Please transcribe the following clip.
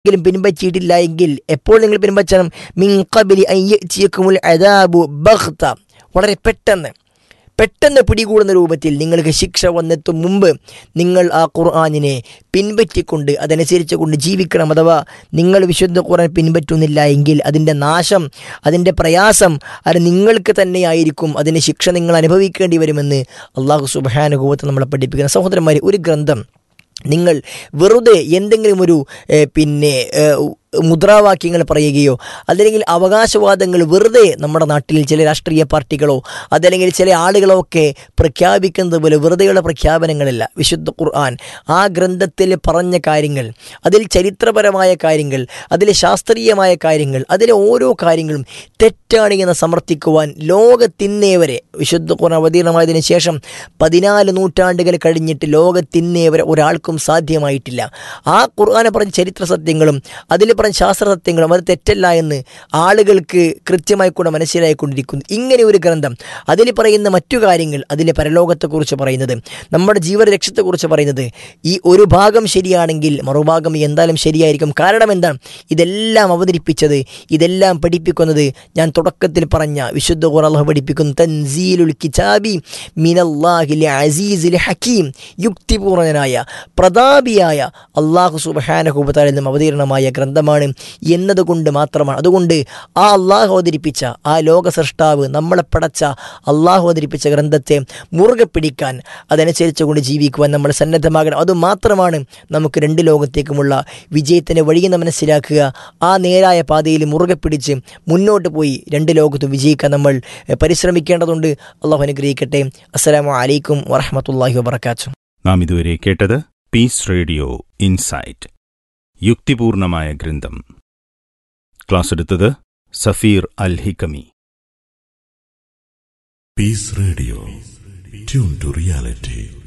ഒരിക്കലും പിൻപറ്റിയിട്ടില്ല എങ്കിൽ എപ്പോൾ നിങ്ങൾ പിൻപറ്റണം മിൻ ഖബലി അൻ യഅ്തിയക്കുമുൽ അദാബു ബഗ്ത വളരെ പെട്ടെന്ന് പെട്ടെന്ന് പിടികൂടുന്ന രൂപത്തിൽ നിങ്ങൾക്ക് ശിക്ഷ വന്നെത്തും മുമ്പ് നിങ്ങൾ ആ ഖുർആാനിനെ പിൻപറ്റിക്കൊണ്ട് അതനുസരിച്ച് കൊണ്ട് ജീവിക്കണം അഥവാ നിങ്ങൾ വിശുദ്ധ ഖുർആൻ പിൻപറ്റുന്നില്ല എങ്കിൽ അതിൻ്റെ നാശം അതിൻ്റെ പ്രയാസം അത് നിങ്ങൾക്ക് തന്നെയായിരിക്കും അതിൻ്റെ ശിക്ഷ നിങ്ങൾ അനുഭവിക്കേണ്ടി വരുമെന്ന് അള്ളാഹു സുബാനുഭവത്തെ നമ്മളെ പഠിപ്പിക്കുന്ന സഹോദരന്മാരെ ഒരു ഗ്രന്ഥം നിങ്ങൾ വെറുതെ എന്തെങ്കിലും ഒരു ഏഹ്, പിന്നെ ഏഹ്, മുദ്രാവാക്യങ്ങൾ പറയുകയോ അതല്ലെങ്കിൽ അവകാശവാദങ്ങൾ വെറുതെ നമ്മുടെ നാട്ടിൽ ചില രാഷ്ട്രീയ പാർട്ടികളോ അതല്ലെങ്കിൽ ചില ആളുകളോ ഒക്കെ പ്രഖ്യാപിക്കുന്നത് പോലെ വെറുതെയുള്ള പ്രഖ്യാപനങ്ങളല്ല വിശുദ്ധ ഖുർആൻ ആ ഗ്രന്ഥത്തിൽ പറഞ്ഞ കാര്യങ്ങൾ അതിൽ ചരിത്രപരമായ കാര്യങ്ങൾ അതിലെ ശാസ്ത്രീയമായ കാര്യങ്ങൾ അതിലെ ഓരോ കാര്യങ്ങളും തെറ്റാണ് എന്ന് സമർത്ഥിക്കുവാൻ ലോകത്തിന്നേ വരെ വിശുദ്ധ ഖുർആൻ അവതീർണമായതിനു ശേഷം പതിനാല് നൂറ്റാണ്ടുകൾ കഴിഞ്ഞിട്ട് ലോകത്തിന്നേ വരെ ഒരാൾക്കും സാധ്യമായിട്ടില്ല ആ ഖുർആനെ പറഞ്ഞ ചരിത്ര സത്യങ്ങളും അതിൽ പറഞ്ഞ ശാസ്ത്ര സത്യങ്ങളും അത് തെറ്റല്ല എന്ന് ആളുകൾക്ക് കൃത്യമായി കൂടെ മനസ്സിലായിക്കൊണ്ടിരിക്കുന്നു ഇങ്ങനെ ഒരു ഗ്രന്ഥം അതിൽ പറയുന്ന മറ്റു കാര്യങ്ങൾ അതിലെ പരലോകത്തെക്കുറിച്ച് പറയുന്നത് നമ്മുടെ ജീവരക്ഷത്തെക്കുറിച്ച് പറയുന്നത് ഈ ഒരു ഭാഗം ശരിയാണെങ്കിൽ മറുഭാഗം എന്തായാലും ശരിയായിരിക്കും കാരണം എന്താണ് ഇതെല്ലാം അവതരിപ്പിച്ചത് ഇതെല്ലാം പഠിപ്പിക്കുന്നത് ഞാൻ തുടക്കത്തിൽ പറഞ്ഞ വിശുദ്ധ ഖുർആൻ അള്ളാഹു പഠിപ്പിക്കുന്നു തൻസീലുൽ കിതാബി മിനല്ലാഹിൽ അസീസിൽ ഹക്കീം യുക്തിപൂർണനായ പ്രതാപിയായ അള്ളാഹു സുബഹാനഹുബത്താലിൽ നിന്നും അവതീർണമായ ഗ്രന്ഥമാണ് എന്നതുകൊണ്ട് മാത്രമാണ് അതുകൊണ്ട് ആ അള്ളാഹു അവതരിപ്പിച്ച ആ ലോക സൃഷ്ടാവ് നമ്മളെ പടച്ച അള്ളാഹു അവതരിപ്പിച്ച ഗ്രന്ഥത്തെ മുറുകെ പിടിക്കാൻ അതനുസരിച്ച് കൊണ്ട് ജീവിക്കുവാൻ നമ്മൾ സന്നദ്ധമാകണം അതുമാത്രമാണ് നമുക്ക് രണ്ട് ലോകത്തേക്കുമുള്ള വിജയത്തിൻ്റെ വഴിയെന്ന് മനസ്സിലാക്കുക ആ നേരായ പാതയിൽ മുറുകെ പിടിച്ച് മുന്നോട്ട് പോയി രണ്ട് ലോകത്തും വിജയിക്കാൻ നമ്മൾ എഹ്, പരിശ്രമിക്കേണ്ടതുണ്ട് അള്ളാഹു അനുഗ്രഹിക്കട്ടെ അസ്സലാമു അലൈക്കും വറഹമത്തല്ലാഹി വബർക്കാത്തു നാം ഇതുവരെ കേട്ടത് പീസ് റേഡിയോ ഇൻസൈറ്റ് യുക്തിപൂർണമായ ഗ്രന്ഥം ക്ലാസ് എടുത്തത് സഫീർ അൽ Hikami Peace Radio. Tune to reality.